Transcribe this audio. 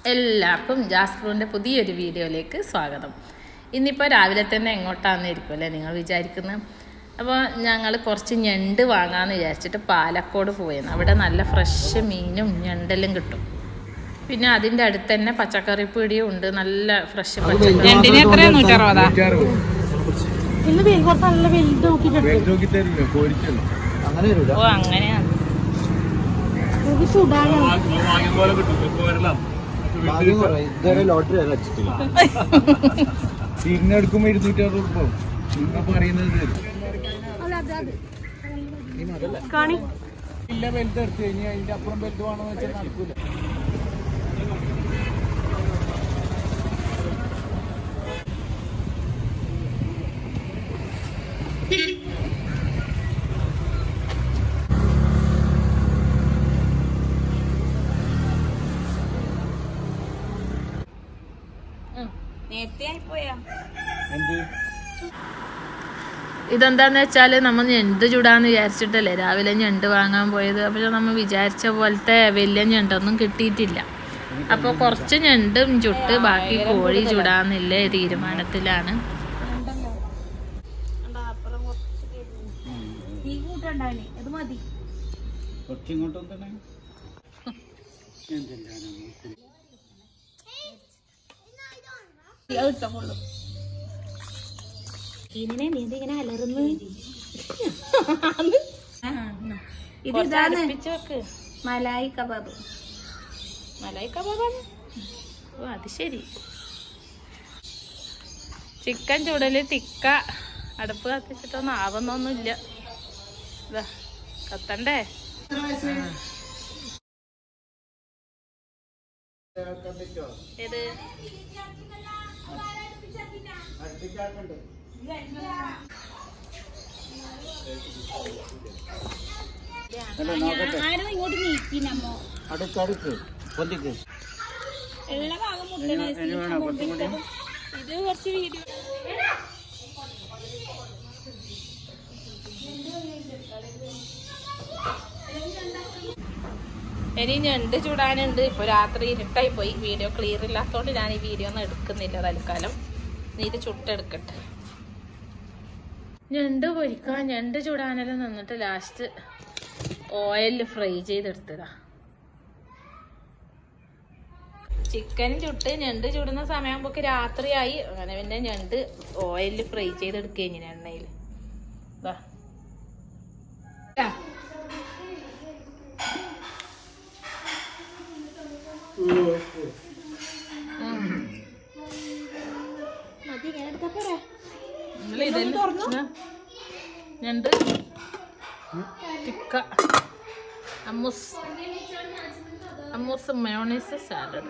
എല്ലാവർക്കും ജാസ്പ്രൂവിൻ്റെ പുതിയൊരു വീഡിയോയിലേക്ക് സ്വാഗതം ഇന്നിപ്പോൾ രാവിലെ തന്നെ എങ്ങോട്ടാണെന്ന് അല്ലേ നിങ്ങൾ വിചാരിക്കുന്നത് അപ്പോൾ ഞങ്ങൾ കുറച്ച് ഞണ്ട് വാങ്ങാമെന്ന് വിചാരിച്ചിട്ട് പാലക്കോട് പോയിരുന്നു അവിടെ നല്ല ഫ്രഷ് മീനും ഞണ്ടെല്ലാം കിട്ടും പിന്നെ അതിൻ്റെ അടുത്ത് തന്നെ പച്ചക്കറി പീടിയും ഉണ്ട് നല്ല ഫ്രഷ് പച്ചക്കറി രണ്ടിന് എത്രയാ നൂറ്ററുപതാ ഇന്ന് വെയിൽ കുറച്ച് നല്ല വലുത് നോക്കിയിട്ടുണ്ട് നോക്കി തരില്ല പൊരിച്ചല്ലോ അങ്ങനെ വരൂല ഓ അങ്ങനെയാണ് നമുക്ക് ചൂടാണ് വാങ്ങിയ പോലെ കിട്ടും പോരലാം ഭാഗ്യം കുറവാ. ഇതുവരെ ലോട്ടറി വരെ വെച്ചിട്ടില്ല തിരിഞ്ഞെടുക്കുമ്പോ ഇരുന്നൂറ്റി അറുപത് രൂപ നിങ്ങൾ പറയുന്നത് തരും കാണി ഇല്ല വലുത് എടുത്തു കഴിഞ്ഞാൽ അതിന്റെ അപ്പുറം വലുത് വേണമെന്ന് വെച്ചാൽ നടക്കൂല നേരത്തെ ആയിപ്പോയാ എന്ത് ഇതെന്താന്ന് വെച്ചാൽ നമ്മൾ ഞണ്ട് ചൂടാന്ന് വിചാരിച്ചിട്ടല്ലേ രാവിലെ ഞണ്ട് വാങ്ങാൻ പോയത് പക്ഷെ നമ്മൾ വിചാരിച്ച പോലത്തെ വലിയ ഞണ്ടൊന്നും കിട്ടിയിട്ടില്ല അപ്പോൾ കുറച്ച് ഞണ്ടും ചുട്ട് ബാക്കി കോഴി ചുടാന്നില്ല തീരുമാനത്തിലാണ് തീ കൂട്ടണ്ടാവണേ അത് മതി കുറച്ചിങ്ങോട്ടും തന്നെ അത് ഇട്ടോളൂ ഇതിനെ നീ ഇങ്ങനെ അലറുന്നു ഇത് ഇതാണ് അടുപ്പിച്ച് വെക്ക് മലായി കബാബ് മലായി കബാബാണ് ഓ അത് ശരി ചിക്കൻ ചുടല് തിക്ക അടുപ്പ് കത്തിച്ചിട്ടൊന്നും ആവുന്നൊന്നുമില്ല ഇതാ കത്തണ്ടേ ഏത് ആരും ഇങ്ങോട്ട് നീക്കി നമ്മോ അടുത്ത് അടുത്ത് പൊന്തിക്ക് എല്ലാ ഭാഗം മുട്ടണ ഇത് കുറച്ച് വീഡിയോ ഇനി ഞണ്ട് ചൂടാനുണ്ട് ഇപ്പൊ രാത്രി ഇരുട്ടായി പോയി വീഡിയോ ക്ലിയർ ഇല്ലാത്തതുകൊണ്ട് ഞാൻ ഈ വീഡിയോ ഒന്നും എടുക്കുന്നില്ല തൽക്കാലം നീ ഇത് ചുട്ടെടുക്കട്ടെ ഞണ്ട് പൊരിക്കാൻ ഞണ്ട് ചൂടാനെല്ലാം നിന്നിട്ട് ലാസ്റ്റ് ഓയിലിൽ ഫ്രൈ ചെയ്തെടുത്തതാ ചിക്കനും ചുട്ട് ഞണ്ട് ചുടുന്ന സമയമാകുമ്പോൾ രാത്രിയായി അങ്ങനെ പിന്നെ ഞണ്ട് ഓയിലിൽ ഫ്രൈ ചെയ്തെടുക്കുക ഇങ്ങനെ എണ്ണയിൽ വാ മതി ഞാൻ എടുത്താ പോരാ ഞണ്ട് ടിക്ക അമ്മൂസ് അമ്മൂസ് മയോണൈസ് സാലഡ്